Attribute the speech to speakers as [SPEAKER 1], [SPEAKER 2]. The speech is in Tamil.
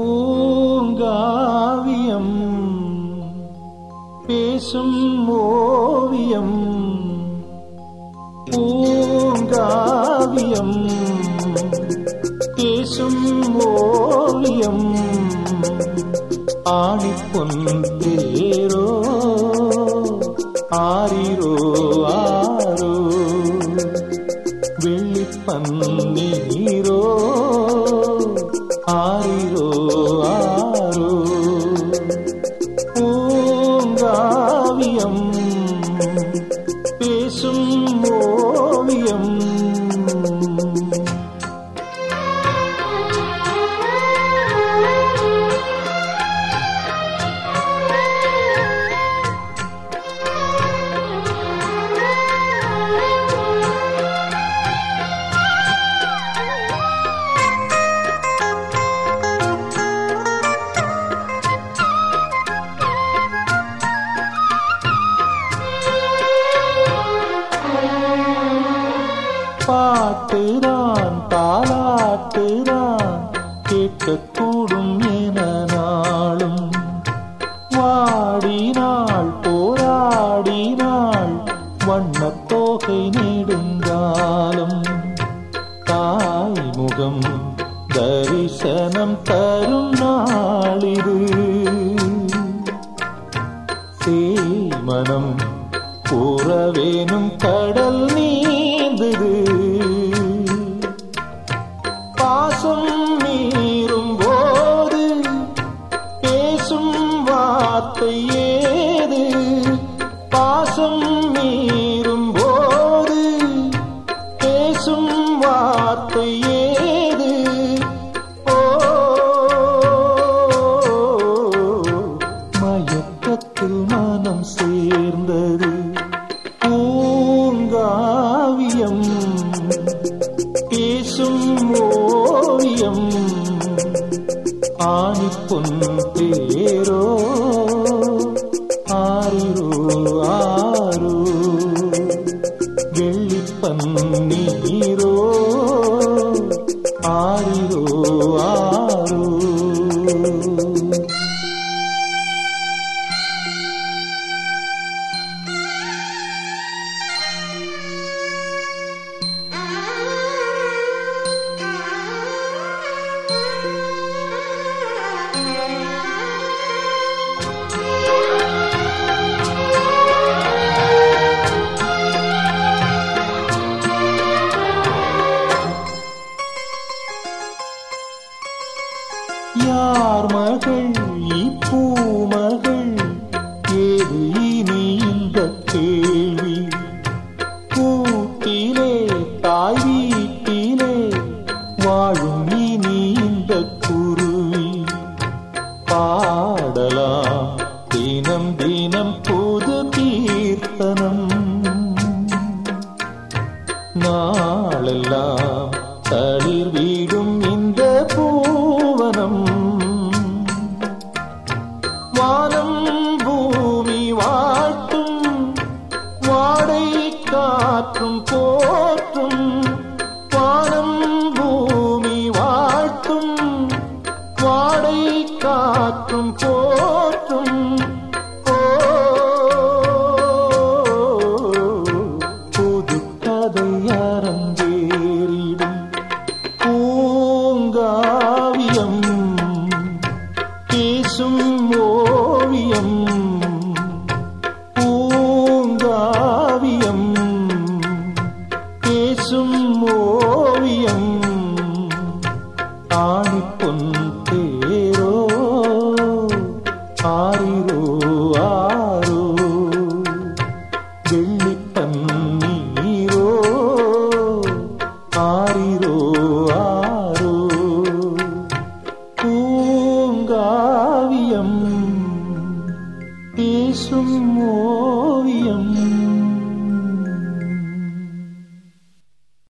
[SPEAKER 1] பூங்காவியம் பேசும் ஓவியம் பூங்காவியம் பேசும் ஓவியம் ஆணிப்பொன் தேரோ ஆரிரோ ஆரோ வெள்ளிப்பன்னீரோ ஆரிரோ ஆரோ பூங்காவியம் பேசும் ஓவியம் பாட்டுதான் தாலாட்டுதான் கேட்கக்கூடும் என நாளும் வாடினாள் போராடினாள் வண்ணத் தோகை நெடுங்காலம் தாய் முகம் தரிசனம் தரும் நாளிது சேமனம் கூறவேனும் கடல் நீந்தது பாசம் மீறும் போது பேசும் வார்த்தை ஏது பாசம் மீறும் போது பேசும் வார்த்தை ஏது ஓ மயக்கத்தில் மனம் சேர்ந்தது பூங்காவியம் பேசும் ஓவியம் ஆணிப்பொன் தேரோ ஆரிரோ ஆரோ வெள்ளிப்பன்னீரோ ஆரிரோ ஆரோ யார் மகள் இப்பூமகள் ஏது இனி இந்த கேள்வி கூட்டிலே தாய் வீட்டிலே வாழும் இனி இந்த குருவி பாடலாம் தினம் தினம் புது கீர்த்தனம் நாளெல்லாம் தளிர் வீடும் இந்த பூவனம் வானம் பூமி வாழ்த்தும் வாடை காற்றும் போற்றும் வானம் பூமி வாழ்த்தும் வாடை காற்றும் போற்றும் ஓ புது கதை அரங்கேறிடும் பூங்காவியம் பேசும் ஓவியம் பூங்காவியம் பேசும் ஓவியம் ஆணிப்பொன் தேரோ ஆரிரோ ஆரோ வெள்ளிப்பன்னீரோ ஆரிரோ ஆரோ பூங்காவியம் பேசும் ஓ